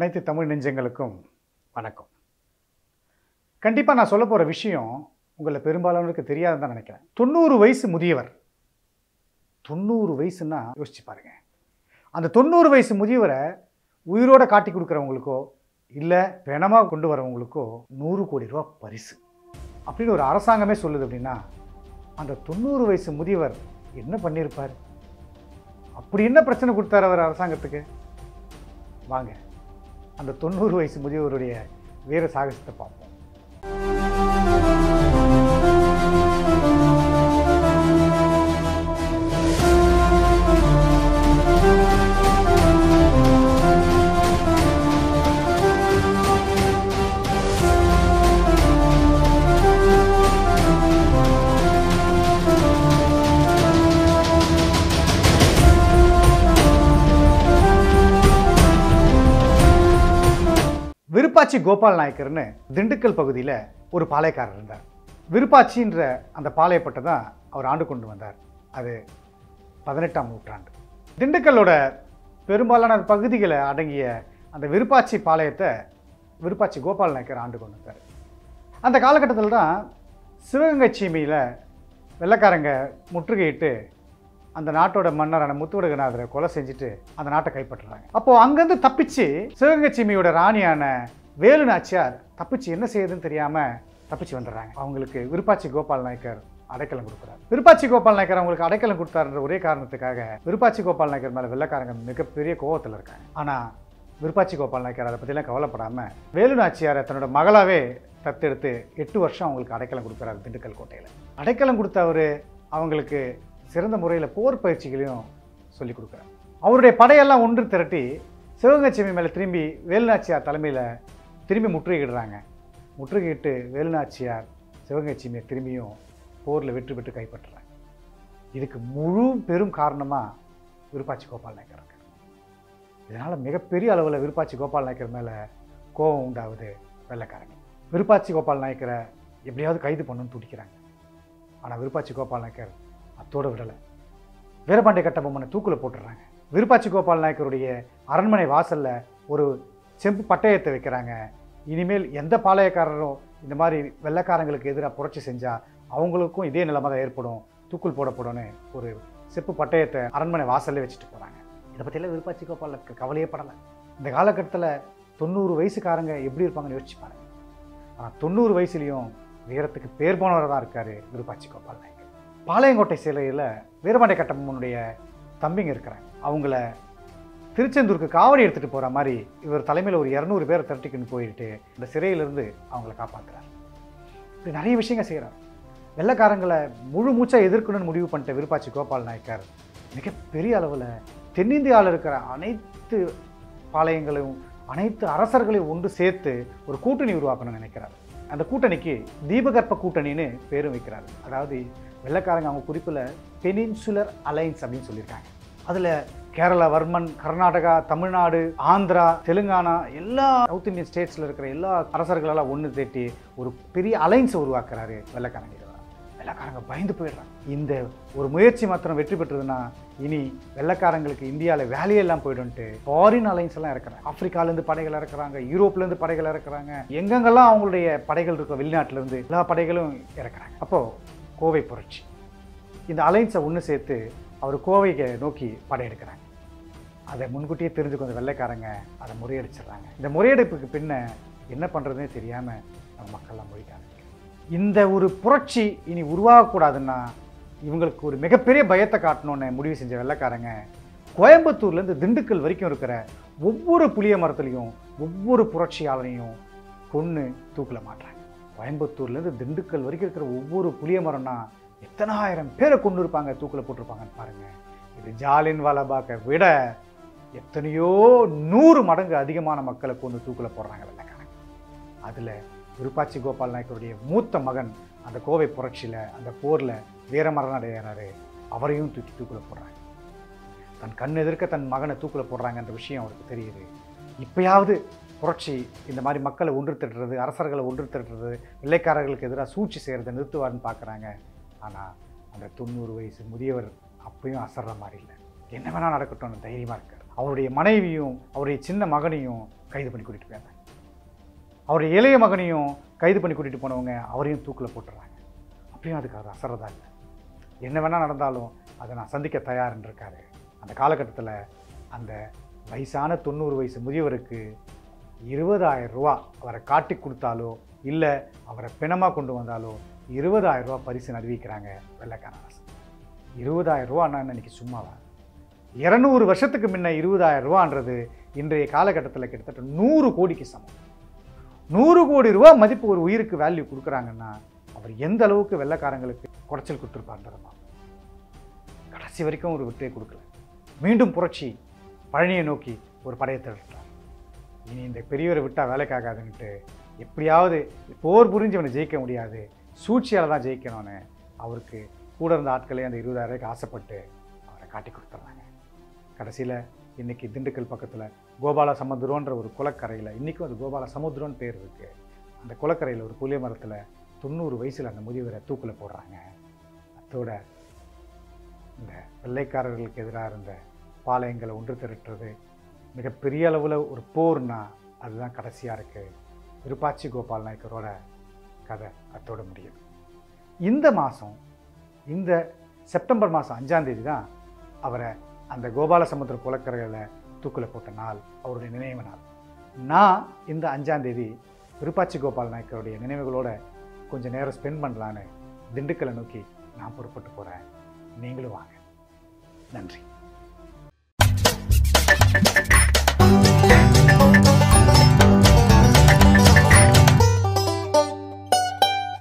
அனைத்து தமிழ் நெஞ்சங்களுக்கும் வணக்கம் கண்டிப்பாக நான் சொல்ல போகிற விஷயம் உங்களை பெரும்பாலானவருக்கு தெரியாதுன்னு தான் நினைக்கிறேன் தொண்ணூறு வயசு முதியவர் தொண்ணூறு வயசுன்னா யோசிச்சு பாருங்க அந்த தொண்ணூறு வயசு முதியவரை உயிரோட காட்டி கொடுக்குறவங்களுக்கோ இல்லை பிணமாக கொண்டு வரவங்களுக்கோ நூறு கோடி ரூபா பரிசு அப்படின்னு ஒரு அரசாங்கமே சொல்லுது அப்படின்னா அந்த தொண்ணூறு வயசு முதியவர் என்ன பண்ணியிருப்பார் அப்படி என்ன பிரச்சனை கொடுத்தாரு அவர் அரசாங்கத்துக்கு வாங்க அந்த தொண்ணூறு வயசு முதியவருடைய வீர சாகசத்தை பார்ப்போம் விருப்பாச்சி கோபால் நாயக்கர்னு திண்டுக்கல் பகுதியில் ஒரு பாளையக்காரர் இருந்தார் விருப்பாச்சின்ற அந்த பாளையப்பட்டை தான் அவர் ஆண்டு கொண்டு வந்தார் அது பதினெட்டாம் நூற்றாண்டு திண்டுக்கல்லோட பெரும்பாலான பகுதிகளை அடங்கிய அந்த விருப்பாச்சி பாளையத்தை விருப்பாச்சி கோபால் நாயக்கர் ஆண்டு கொண்டு வந்தார் அந்த காலகட்டத்தில் தான் சிவகங்கை சீமையில் வெள்ளைக்காரங்க முற்றுகையிட்டு அந்த நாட்டோட மன்னரான முத்துவடகநாதரை கொலை செஞ்சுட்டு அந்த நாட்டை கைப்பற்றுறாங்க அப்போ அங்கேருந்து தப்பிச்சு சிவகங்கை சீமையோட ராணியான வேலு நாச்சியார் தப்பிச்சு என்ன செய்யுதுன்னு தெரியாம தப்பிச்சு வந்துடுறாங்க அவங்களுக்கு விருப்பாச்சி கோபால் நாயக்கர் அடைக்கலம் கொடுக்குறாரு விருப்பாச்சி கோபால் நாயக்கர் அவங்களுக்கு அடைக்கலம் கொடுத்தாருன்ற ஒரே காரணத்துக்காக விருப்பாச்சி கோபால் நாயக்கர் மேலே வெள்ளைக்காரங்க மிகப்பெரிய கோவத்தில் இருக்காங்க ஆனால் விருப்பாச்சி கோபால் நாயக்கர் அதை பற்றிலாம் கவலைப்படாமல் வேலு நாச்சியாரை தன்னோட மகளாவே தத்தெடுத்து எட்டு வருஷம் அவங்களுக்கு அடைக்கலம் கொடுக்குறாரு திண்டுக்கல் கோட்டையில் அடைக்கலம் கொடுத்த அவர் அவங்களுக்கு சிறந்த முறையில் போர் பயிற்சிகளையும் சொல்லிக் கொடுக்குறார் அவருடைய படையெல்லாம் ஒன்று திரட்டி சிவகங்கை சீமை மேலே திரும்பி வேலுநாச்சியார் தலைமையில் திரும்பி முற்றுகையிடுறாங்க முற்றுகையிட்டு வேலுநாச்சியார் சிவகங்கை சீமையை திரும்பியும் போரில் வெற்றி பெற்று கைப்பற்றுறாங்க இதுக்கு முழு பெரும் காரணமாக விருப்பாச்சி கோபால் நாயக்கர் இருக்கார் இதனால் மிகப்பெரிய அளவில் விருப்பாச்சி கோபால் நாயக்கர் மேலே கோபம் உண்டாகுது வெள்ளைக்காரங்க விருப்பாச்சி கோபால் நாயக்கரை எப்படியாவது கைது பண்ணணும்னு துடிக்கிறாங்க ஆனால் விருப்பாச்சி கோபால் நாயக்கர் அத்தோடு விடலை வீரபாண்டிய கட்டபொம்மனை தூக்கில் போட்டுடுறாங்க விருப்பாச்சி கோபால் நாயக்கருடைய அரண்மனை வாசலில் ஒரு செம்பு பட்டயத்தை வைக்கிறாங்க இனிமேல் எந்த பாளையக்காரரும் இந்த மாதிரி வெள்ளைக்காரங்களுக்கு எதிராக புரட்சி செஞ்சால் அவங்களுக்கும் இதே நிலைமை தான் ஏற்படும் தூக்குள் போடப்படும்னு ஒரு செப்பு பட்டயத்தை அரண்மனை வாசல்லே வச்சுட்டு போகிறாங்க இதை பற்றியெல்லாம் விருப்பாச்சி கோபால் கவலையே படலை இந்த காலகட்டத்தில் தொண்ணூறு வயசுக்காரங்க எப்படி இருப்பாங்கன்னு யோசிச்சு பாருங்க ஆனால் தொண்ணூறு வயசுலேயும் வீரத்துக்கு பேர் போனவர் தான் இருக்கார் விருப்பாச்சி கோபால் நாயக்கர் பாளையங்கோட்டை சிலையில் வீரபாண்டிய கட்டபொம்மனுடைய தம்பிங்க இருக்கிறாங்க அவங்கள திருச்செந்தூருக்கு காவடி எடுத்துகிட்டு போகிற மாதிரி இவர் தலைமையில் ஒரு இரநூறு பேரை திரட்டிக்கின்னு போயிட்டு இந்த சிறையிலிருந்து அவங்கள காப்பாற்றுறார் இப்படி நிறைய விஷயங்கள் செய்கிறார் வெள்ளைக்காரங்களை முழு மூச்சாக எதிர்க்கணும்னு முடிவு பண்ணிட்ட விருப்பாச்சி கோபால் நாயக்கர் மிகப்பெரிய அளவில் தென்னிந்தியாவில் இருக்கிற அனைத்து பாளையங்களையும் அனைத்து அரசர்களையும் ஒன்று சேர்த்து ஒரு கூட்டணி உருவாக்கணும்னு நினைக்கிறார் அந்த கூட்டணிக்கு தீபகற்ப கூட்டணின்னு பேரும் வைக்கிறார் அதாவது வெள்ளைக்காரங்க அவங்க குறிப்பில் பெனின்சுலர் அலைன்ஸ் அப்படின்னு சொல்லியிருக்காங்க அதில் கேரளா வர்மன் கர்நாடகா தமிழ்நாடு ஆந்திரா தெலுங்கானா எல்லா சவுத் இந்தியன் ஸ்டேட்ஸில் இருக்கிற எல்லா அரசர்களெல்லாம் ஒன்று தேட்டி ஒரு பெரிய அலைன்ஸை உருவாக்குறாரு வெள்ளைக்காரங்க வெள்ளைக்காரங்க பயந்து போயிடுறாங்க இந்த ஒரு முயற்சி மாத்திரம் வெற்றி பெற்றதுன்னா இனி வெள்ளைக்காரங்களுக்கு இந்தியாவில் வேலையெல்லாம் போயிடும்ட்டு ஃபாரின் அலைன்ஸ் எல்லாம் இருக்கிறாங்க ஆப்பிரிக்காலேருந்து படைகள் இறக்குறாங்க யூரோப்லேருந்து படைகள் இறக்குறாங்க எங்கெங்கெல்லாம் அவங்களுடைய படைகள் இருக்கும் வெளிநாட்டிலேருந்து எல்லா படைகளும் இறக்குறாங்க அப்போது கோவை புரட்சி இந்த அலைன்ஸை ஒன்று சேர்த்து அவர் கோவையை நோக்கி படையெடுக்கிறாங்க அதை முன்கூட்டியே தெரிஞ்சுக்க அந்த வெள்ளைக்காரங்க அதை முறியடிச்சிடுறாங்க இந்த முறியடிப்புக்கு பின்ன என்ன பண்ணுறதுனே தெரியாமல் நம்ம மக்கள்லாம் போயிட்டாங்க இந்த ஒரு புரட்சி இனி உருவாகக்கூடாதுன்னா இவங்களுக்கு ஒரு மிகப்பெரிய பயத்தை காட்டணும்னு முடிவு செஞ்ச வெள்ளைக்காரங்க கோயம்புத்தூர்லேருந்து திண்டுக்கல் வரைக்கும் இருக்கிற ஒவ்வொரு புளிய மரத்துலையும் ஒவ்வொரு புரட்சியாளரையும் கொன்று தூக்கில் மாட்டுறாங்க கோயம்புத்தூர்லேருந்து திண்டுக்கல் வரைக்கும் இருக்கிற ஒவ்வொரு புளிய மரம்னா எத்தனை ஆயிரம் பேரை கொண்டு இருப்பாங்க தூக்கில் போட்டிருப்பாங்கன்னு பாருங்க இது ஜாலின் வாலாபாக்கை விட எத்தனையோ நூறு மடங்கு அதிகமான மக்களை கொண்டு தூக்கில் போடுறாங்க வெள்ளைக்காரங்க அதில் விருப்பாச்சி கோபால் நாயக்கருடைய மூத்த மகன் அந்த கோவை புரட்சியில் அந்த போரில் வீரமரணம் அடைகிறாரு அவரையும் தூக்கி தூக்கில் போடுறாங்க தன் கண் எதிர்க்க தன் மகனை தூக்கில் போடுறாங்கன்ற விஷயம் அவருக்கு தெரியுது இப்பயாவது புரட்சி இந்த மாதிரி மக்களை ஒன்று திட்டுறது அரசர்களை ஒன்று திட்டுறது வெள்ளைக்காரர்களுக்கு எதிராக சூழ்ச்சி செய்கிறத நிறுத்துவார்னு பார்க்குறாங்க ஆனால் அந்த தொண்ணூறு வயசு முதியவர் அப்பயும் அசர்ற மாதிரி இல்லை என்ன வேணால் நடக்கட்டும்னு தைரியமாக இருக்கார் அவருடைய மனைவியும் அவருடைய சின்ன மகனையும் கைது பண்ணி கூட்டிகிட்டு போயிடுறாங்க அவருடைய இளைய மகனையும் கைது பண்ணி கூட்டிகிட்டு போனவங்க அவரையும் தூக்கில் போட்டுறாங்க அப்படியும் அதுக்கு அவர் அசரதா இல்லை என்ன வேணால் நடந்தாலும் அதை நான் சந்திக்க தயார்ன்னு இருக்காரு அந்த காலகட்டத்தில் அந்த வயசான தொண்ணூறு வயசு முதியவருக்கு இருபதாயிரம் ரூபா அவரை காட்டி கொடுத்தாலோ இல்லை அவரை பிணமாக கொண்டு வந்தாலோ இருபதாயிரம் ரூபா பரிசு அறிவிக்கிறாங்க வெள்ளைக்கார அரசு இருபதாயிரம் ரூபான்னா இன்னைக்கு சும்மாவா இரநூறு வருஷத்துக்கு முன்ன இருபதாயிரம் ரூபான்றது இன்றைய காலகட்டத்தில் கிட்டத்தட்ட நூறு கோடிக்கு சமம் நூறு கோடி ரூபா மதிப்பு ஒரு உயிருக்கு வேல்யூ கொடுக்குறாங்கன்னா அவர் எந்த அளவுக்கு வெள்ளைக்காரங்களுக்கு குடைச்சல் கொடுத்துருப்பாருன்றதா கடைசி வரைக்கும் ஒரு விட்டே கொடுக்கல மீண்டும் புரட்சி பழனியை நோக்கி ஒரு படையை திரட்டுறார் இனி இந்த பெரியவரை விட்டால் வேலைக்காகாதுன்ட்டு எப்படியாவது போர் புரிஞ்சு அவனை ஜெயிக்க முடியாது சூழ்ச்சியால் தான் ஜெயிக்கணும்னு அவருக்கு கூட இருந்த ஆட்களே அந்த இருபதாயிரம் ரூபாய்க்கு ஆசைப்பட்டு அவரை காட்டி கொடுத்துட்றாங்க கடைசியில் இன்னைக்கு திண்டுக்கல் பக்கத்தில் கோபால சமுத்திரம்ன்ற ஒரு குளக்கரையில் இன்றைக்கும் அது கோபால சமுத்திரம்னு பேர் இருக்குது அந்த குளக்கரையில் ஒரு புளிய மரத்தில் தொண்ணூறு வயசில் அந்த முதியவரை தூக்கில் போடுறாங்க அதோட இந்த வெள்ளைக்காரர்களுக்கு எதிராக இருந்த பாளையங்களை ஒன்று திரட்டுறது மிகப்பெரிய அளவில் ஒரு போர்னா அதுதான் கடைசியாக இருக்குது விருப்பாச்சி கோபால் நாயக்கரோட கதை அத்தோட முடியும் இந்த மாதம் இந்த செப்டம்பர் மாதம் அஞ்சாம் தேதி தான் அவரை அந்த கோபாலசமுத்திர குளக்கரையில் தூக்கில் போட்ட நாள் அவருடைய நினைவு நாள் நான் இந்த அஞ்சாம் தேதி விருப்பாச்சி கோபால் நாயக்கருடைய நினைவுகளோட கொஞ்சம் நேரம் ஸ்பெண்ட் பண்ணலான்னு திண்டுக்கலை நோக்கி நான் புறப்பட்டு போகிறேன் நீங்களும் வாங்க நன்றி